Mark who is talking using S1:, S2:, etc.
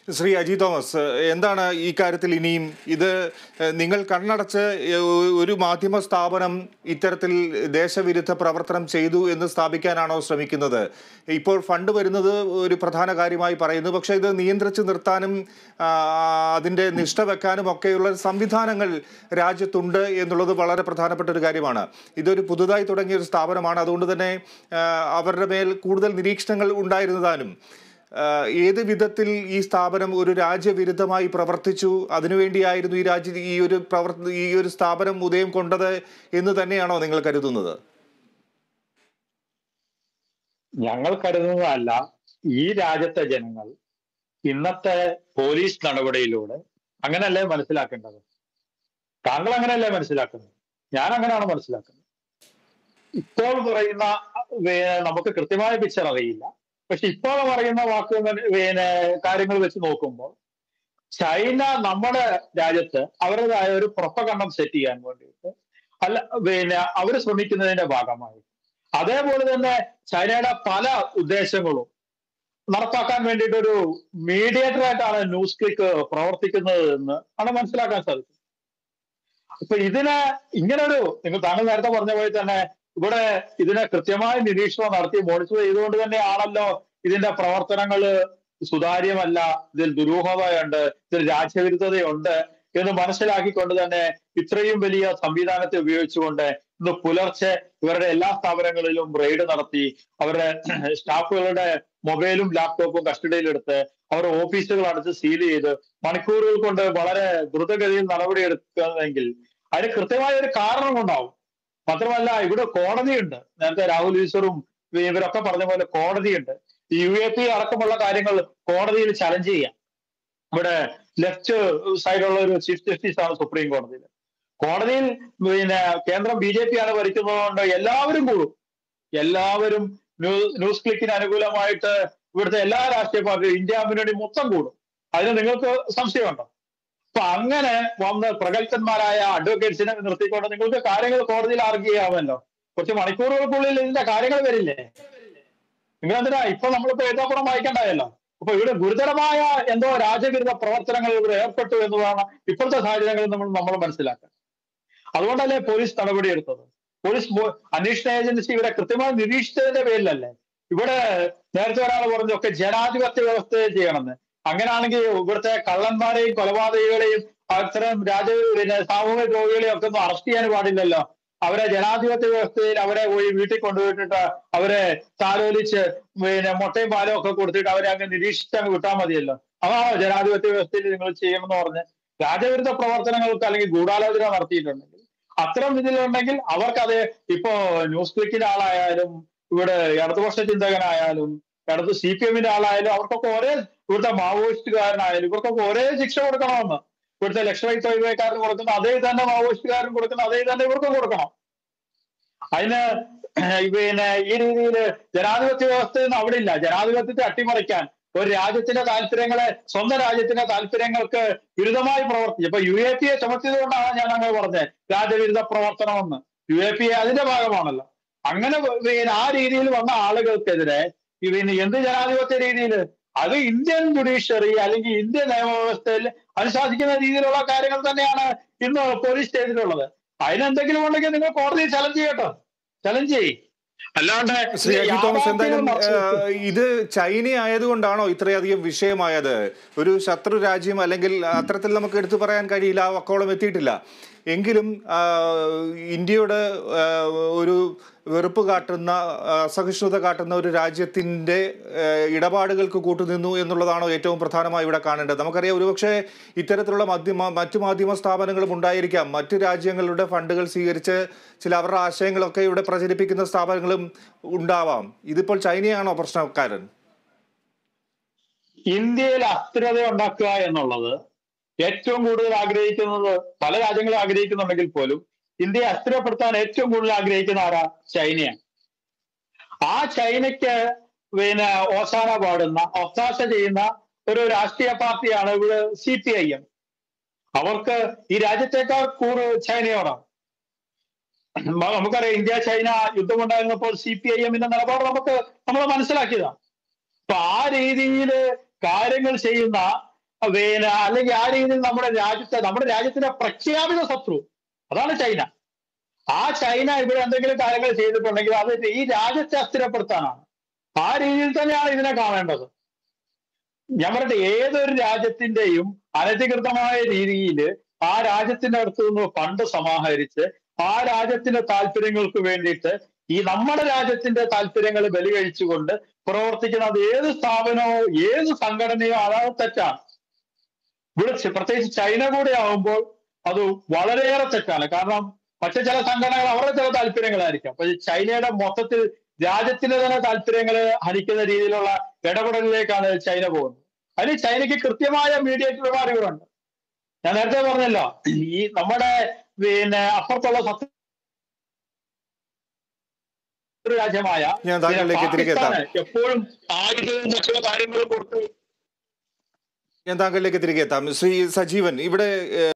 S1: Shri Aji Thomas എന്താണ് ഈ കാര്യത്തിൽ ഇനിയും ഇത് നിങ്ങൾ കണ്ണടച്ച് ഒരു മാധ്യമ സ്ഥാപനം ഇത്തരത്തിൽ ദേശവിരുദ്ധ പ്രവർത്തനം ചെയ്തു എന്ന് സ്ഥാപിക്കാനാണോ ശ്രമിക്കുന്നത് ഇപ്പോൾ ഫണ്ട് വരുന്നത് ഒരു പ്രധാന കാര്യമായി പറയുന്നു പക്ഷേ ഇത് നിയന്ത്രിച്ച് നിർത്താനും ആ, അതിൻ്റെ നിഷ്ഠ വെക്കാനും ഒക്കെയുള്ള സംവിധാനങ്ങൾ രാജ്യത്തുണ്ട് എന്നുള്ളത് വളരെ പ്രധാനപ്പെട്ട ഒരു കാര്യമാണ് ഇതൊരു പുതുതായി തുടങ്ങിയ ഒരു സ്ഥാപനമാണ് അതുകൊണ്ട് തന്നെ ആ, അവരുടെ മേൽ കൂടുതൽ നിരീക്ഷണങ്ങൾ ഉണ്ടായിരുന്നതാനും ആഹ് ഏത് വിധത്തിൽ ഈ സ്ഥാപനം ഒരു രാജ്യവിരുദ്ധമായി പ്രവർത്തിച്ചു അതിനുവേണ്ടിയായിരുന്നു ഈ രാജ്യ ഈ ഒരു പ്രവർത്തി ഈ ഒരു സ്ഥാപനം ഉദയം കൊണ്ടത് എന്ന് തന്നെയാണോ നിങ്ങൾ കരുതുന്നത്
S2: ഞങ്ങൾ കരുതുന്നതല്ല ഈ രാജ്യത്തെ ജനങ്ങൾ ഇന്നത്തെ പോലീസ് നടപടിയിലൂടെ അങ്ങനെയല്ലേ മനസ്സിലാക്കേണ്ടത് താങ്കൾ അങ്ങനെയല്ലേ മനസ്സിലാക്കുന്നത് ഞാൻ അങ്ങനെയാണ് മനസ്സിലാക്കുന്നത് ഇപ്പോൾ പറയുന്ന വേ- നമുക്ക് കൃത്യമായ പിക്ചർ അറിയില്ല പക്ഷെ ഇപ്പോൾ പറയുന്ന വാക്കുകൾ പിന്നെ കാര്യങ്ങൾ വെച്ച് നോക്കുമ്പോൾ ചൈന നമ്മുടെ രാജ്യത്ത് അവരുടേതായ ഒരു പ്രൊപ്പകണ്ണം സെറ്റ് ചെയ്യാൻ വേണ്ടിയിട്ട് അല്ല പിന്നെ അവർ ശ്രമിക്കുന്നതിന്റെ ഭാഗമായി അതേപോലെ തന്നെ ചൈനയുടെ പല ഉദ്ദേശങ്ങളും നടപ്പാക്കാൻ വേണ്ടിയിട്ട് ഒരു മീഡിയേറ്റർ ആയിട്ടാണ് ന്യൂസ് ക്ലിക്ക് പ്രവർത്തിക്കുന്നത് എന്ന് ആണ് മനസ്സിലാക്കാൻ സാധിക്കും അപ്പൊ ഇതിന് ഇങ്ങനൊരു നിങ്ങൾ താങ്കൾ നേരത്തെ പറഞ്ഞ പോലെ തന്നെ ഇവിടെ ഇതിനെ കൃത്യമായ നിരീക്ഷണം നടത്തി മോണിറ്റർ ചെയ്തുകൊണ്ട് തന്നെയാണല്ലോ ഇതിന്റെ പ്രവർത്തനങ്ങൾ സുതാര്യമല്ല ഇതിൽ ദുരൂഹതയുണ്ട് ഇതിൽ രാജ്യവിരുദ്ധതയുണ്ട് എന്ന് മനസ്സിലാക്കിക്കൊണ്ട് തന്നെ ഇത്രയും വലിയ സംവിധാനത്തെ ഉപയോഗിച്ചുകൊണ്ട് ഇന്ന് പുലർച്ചെ ഇവരുടെ എല്ലാ സ്ഥാപനങ്ങളിലും റെയ്ഡ് നടത്തി അവരുടെ സ്റ്റാഫുകളുടെ മൊബൈലും ലാപ്ടോപ്പും കസ്റ്റഡിയിലെടുത്ത് അവരുടെ ഓഫീസുകൾ അടച്ച് സീൽ ചെയ്ത് മണിക്കൂറുകൾ കൊണ്ട് വളരെ ദ്രുതഗതിയിൽ നടപടിയെടുക്കുന്നതെങ്കിൽ അതിന് കൃത്യമായ ഒരു കാരണം ഉണ്ടാവും മാത്രമല്ല ഇവിടെ കോടതിയുണ്ട് നേരത്തെ രാഹുൽ ഈശ്വറും ഇവരൊക്കെ പറഞ്ഞ പോലെ കോടതിയുണ്ട് യു എ പി അടക്കമുള്ള കാര്യങ്ങൾ കോടതിയിൽ ചലഞ്ച് ചെയ്യാം ഇവിടെ ലെഫ്റ്റ് സൈഡുള്ള ഒരു ചീഫ് ജസ്റ്റിസ് ആണ് സുപ്രീം കോടതിയിൽ കോടതിയിൽ പിന്നെ കേന്ദ്രം ബി ജെ പി ആണ് ഭരിക്കുന്നതുകൊണ്ട് എല്ലാവരും കൂടും എല്ലാവരും ന്യൂസ് ന്യൂസ് ക്ലിക്കിന് അനുകൂലമായിട്ട് ഇവിടുത്തെ എല്ലാ രാഷ്ട്രീയ പാർട്ടിയും ഇന്ത്യ മുന്നണി മൊത്തം കൂടും അതിന് നിങ്ങൾക്ക് സംശയമുണ്ടോ അപ്പൊ അങ്ങനെ വന്ന് പ്രഗത്ഭന്മാരായ അഡ്വക്കേറ്റ്സിനെ നിർത്തിക്കൊണ്ട് നിങ്ങൾക്ക് കാര്യങ്ങൾ കോടതിയിൽ ആർഗ്യ ചെയ്യാമല്ലോ കുറച്ച് മണിക്കൂറുകൾക്കുള്ളിൽ ഇതിന്റെ കാര്യങ്ങൾ വരില്ലേ നിങ്ങൾ എന്തിനാ ഇപ്പൊ നമ്മളിപ്പോ ഏതാപ്പുറം വായിക്കണ്ടായല്ലോ അപ്പൊ ഇവിടെ ഗുരുതരമായ എന്തോ രാജ്യവിരുദ്ധ പ്രവർത്തനങ്ങൾ ഇവിടെ ഏർപ്പെട്ടു എന്നതാണ് ഇപ്പോഴത്തെ സാഹചര്യങ്ങളിൽ നമ്മൾ നമ്മൾ മനസ്സിലാക്കുക അതുകൊണ്ടല്ലേ പോലീസ് നടപടിയെടുത്തത് പോലീസ് മോ- അന്വേഷണ ഏജൻസി ഇവരെ കൃത്യമായി നിരീക്ഷിച്ചതിന്റെ പേരിലല്ലേ ഇവിടെ നേരത്തെ ഒരാൾ പറഞ്ഞു ഒക്കെ ജനാധിപത്യ വ്യവസ്ഥയെ ചെയ്യണമെന്ന് അങ്ങനെയാണെങ്കിൽ ഇവിടുത്തെ കള്ളന്മാരെയും കൊലപാതകികളെയും അത്തരം രാജ പിന്നെ സാമൂഹിക ദ്രോഹികളെയും ഒക്കെ ഒന്നും അറസ്റ്റ് ചെയ്യാൻ പാടില്ലല്ലോ അവരെ ജനാധിപത്യ വ്യവസ്ഥയിൽ അവരെ പോയി വീട്ടിൽ കൊണ്ടുപോയിട്ടിട്ട് അവരെ താലോലിച്ച് പിന്നെ മുട്ടയും പാലും ഒക്കെ കൊടുത്തിട്ട് അവരെ അങ്ങ് നിരീക്ഷിച്ച് അങ്ങ് വിട്ടാൽ മതിയല്ലോ അതാണോ ജനാധിപത്യ വ്യവസ്ഥയിൽ നിങ്ങൾ ചെയ്യണമെന്ന് പറഞ്ഞ് രാജവിരുദ്ധ പ്രവർത്തനങ്ങൾക്ക് അല്ലെങ്കിൽ ഗൂഢാലോചന നടത്തിയിട്ടുണ്ടെങ്കിൽ അത്തരം ഇതിലുണ്ടെങ്കിൽ അവർക്കത് ഇപ്പോ ന്യൂസ് ക്ലിക്കിന്റെ ആളായാലും ഇവിടെ ഇടതുപക്ഷ ചിന്തകനായാലും ഇടത് സി പി എമ്മിന്റെ ആളായാലും അവർക്കൊക്കെ ഒരേ ഇവിടുത്തെ മാവോയിസ്റ്റുകാരനായാലും ഇവർക്കൊക്കെ ഒരേ ശിക്ഷ കൊടുക്കണമെന്ന് ഇവിടുത്തെ ലക്ഷറി തൊഴിലുകാരന് കൊടുക്കുന്ന അതേ തന്നെ മാവോയിസ്റ്റുകാരൻ കൊടുക്കുന്ന അതേ തന്നെ ഇവർക്കും കൊടുക്കണം അതിന് പിന്നെ ഈ രീതിയിൽ ജനാധിപത്യ വ്യവസ്ഥയൊന്നും അവിടെ ഇല്ല ജനാധിപത്യത്തെ അട്ടിമറിക്കാൻ ഒരു രാജ്യത്തിന്റെ താല്പര്യങ്ങളെ സ്വന്തം രാജ്യത്തിന്റെ താല്പര്യങ്ങൾക്ക് വിരുദ്ധമായി പ്രവർത്തിച്ചു ഇപ്പൊ യു എ പി എ ചുമത്തിയത് കൊണ്ടാണ് ഞാൻ അങ്ങനെ പറഞ്ഞത് രാജ്യവിരുദ്ധ പ്രവർത്തനമെന്ന് യു എ പി എ അതിന്റെ ഭാഗമാണല്ലോ അങ്ങനെ പിന്നെ ആ രീതിയിൽ വന്ന ആളുകൾക്കെതിരെ ഈ പിന്നെ എന്ത് ജനാധിപത്യ രീതിയിൽ അത് ഇന്ത്യൻ ജുഡീഷ്യറി അല്ലെങ്കിൽ ഇന്ത്യൻ നിയമവ്യവസ്ഥയിൽ അനുശാസിക്കുന്ന രീതിയിലുള്ള കാര്യങ്ങൾ തന്നെയാണ് ഇന്ന് പോലീസ് ചെയ്തിട്ടുള്ളത് അതിനെന്തെങ്കിലും ഉണ്ടെങ്കിൽ നിങ്ങൾ കോടതിയിൽ ചലഞ്ച് ചെയ്യട്ടോ ചലഞ്ച് ചെയ്യ് അല്ലാണ്ട്
S1: ശ്രീ അജി തോമസ് എന്തായാലും
S2: യാഥാർത്ഥ്യങ്ങൾ മറച്ചു
S1: ആഹ്, ഇത് ചൈന ആയതുകൊണ്ടാണോ ഇത്രയധികം വിഷയമായത് ഒരു ശത്രു രാജ്യം അല്ലെങ്കിൽ അത്തരത്തിൽ നമുക്ക് എടുത്തു പറയാൻ കഴിയില്ല ആ വക്കോളം എത്തിയിട്ടില്ല എങ്കിലും ആഹ്, ഇന്ത്യയോട് ആഹ്, ഒരു വെറുപ്പ് കാട്ടുന്ന ആഹ്, അസഹിഷ്ണുത കാട്ടുന്ന ഒരു രാജ്യത്തിൻ്റെ ആഹ്, ഇടപാടുകൾക്ക് കൂട്ടുനിന്നു എന്നുള്ളതാണോ ഏറ്റവും പ്രധാനമായി ഇവിടെ കാണേണ്ടത് നമുക്കറിയാം ഒരുപക്ഷെ ഇത്തരത്തിലുള്ള മാധ്യമ മറ്റു മാധ്യമ സ്ഥാപനങ്ങളും ഉണ്ടായിരിക്കാം മറ്റു രാജ്യങ്ങളുടെ ഫണ്ടുകൾ സ്വീകരിച്ച് ചില അവരുടെ ആശയങ്ങളൊക്കെ ഇവിടെ പ്രചരിപ്പിക്കുന്ന സ്ഥാപനങ്ങളും ഉണ്ടാവാം ഇതിപ്പോൾ ചൈനയാണോ പ്രശ്നക്കാരൻ
S2: ഇന്ത്യയിൽ അസ്ഥിരത ഉണ്ടാക്കുക എന്നുള്ളത് ഏറ്റവും കൂടുതൽ ആഗ്രഹിക്കുന്നത് പല രാജ്യങ്ങളും ആഗ്രഹിക്കുന്നുണ്ടെങ്കിൽ പോലും ഇന്ത്യയെ അസ്ഥിരപ്പെടുത്താൻ ഏറ്റവും കൂടുതൽ ആഗ്രഹിക്കുന്ന ആരാ ചൈനയാണ് ആ ചൈനയ്ക്ക് പിന്നെ ഓശാന പാടുന്ന ഒത്താശ ചെയ്യുന്ന ഒരു രാഷ്ട്രീയ പാർട്ടിയാണ് ഇവിടെ സി പി ഐ എം അവർക്ക് ഈ രാജ്യത്തേക്കാൾ കൂടുതൽ ചൈനയോടാണ് മ- നമുക്കറിയാം ഇന്ത്യ ചൈന യുദ്ധമുണ്ടായിരുന്നപ്പോൾ സി പി ഐ എമ്മിന്റെ നിലപാട് നമുക്ക് നമ്മൾ മനസ്സിലാക്കിയതാണ് അപ്പൊ ആ രീതിയിൽ കാര്യങ്ങൾ ചെയ്യുന്ന പിന്നെ അല്ലെങ്കിൽ ആ രീതിയിൽ നമ്മുടെ രാജ്യത്തെ നമ്മുടെ രാജ്യത്തിന്റെ പ്രഖ്യാപിത ശത്രു അതാണ് ചൈന ആ ചൈന ഇവിടെ എന്തെങ്കിലും കാര്യങ്ങൾ ചെയ്തിട്ടുണ്ടെങ്കിൽ അത് ഈ രാജ്യത്തെ അസ്ഥിരപ്പെടുത്താനാണ് ആ രീതിയിൽ തന്നെയാണ് ഇതിനെ കാണേണ്ടത് ഞാൻ പറയട്ടെ ഏതൊരു രാജ്യത്തിന്റെയും അനധികൃതമായ രീതിയിൽ ആ രാജ്യത്തിന്റെ അടുത്ത് നിന്ന് ഫണ്ട് സമാഹരിച്ച് ആ രാജ്യത്തിന്റെ താല്പര്യങ്ങൾക്ക് വേണ്ടിയിട്ട് ഈ നമ്മുടെ രാജ്യത്തിന്റെ താല്പര്യങ്ങൾ ബലികഴിച്ചുകൊണ്ട് പ്രവർത്തിക്കുന്ന അത് ഏത് സ്ഥാപനമോ ഏത് സംഘടനയോ അതാണ് തെറ്റാണ് ഇവിടെ ചെ- പ്രത്യേകിച്ച് ചൈന കൂടെ ആവുമ്പോൾ അത് വളരെയേറെ തെറ്റാണ് കാരണം മറ്റു ചില സംഘടനകൾ അവരുടെ ചില താല്പര്യങ്ങളായിരിക്കാം പക്ഷെ ചൈനയുടെ മൊത്തത്തിൽ രാജ്യത്തിന്റെ തന്നെ താല്പര്യങ്ങളെ ഹനിക്കുന്ന രീതിയിലുള്ള ഇടപെടലിലേക്കാണ് ചൈന പോകുന്നത് അതിന് ചൈനയ്ക്ക് കൃത്യമായ മീഡിയേറ്റർമാർ ഇവിടെ ഉണ്ട് ഞാൻ നേരത്തെ പറഞ്ഞല്ലോ ഈ നമ്മുടെ പിന്നെ അപ്പുറത്തുള്ള ശത്രു രാജ്യമായ
S1: ഞാൻ താങ്കളിലേക്ക് തിരികെ എത്താം
S2: പാകിസ്ഥാന് എപ്പോഴും ആയുധവും മറ്റുള്ള കാര്യങ്ങളും കൊടുത്ത്
S1: ഞാൻ താങ്കളിലേക്ക് തിരികെ എത്താം ശ്രീ സജീവൻ ഇവിടെ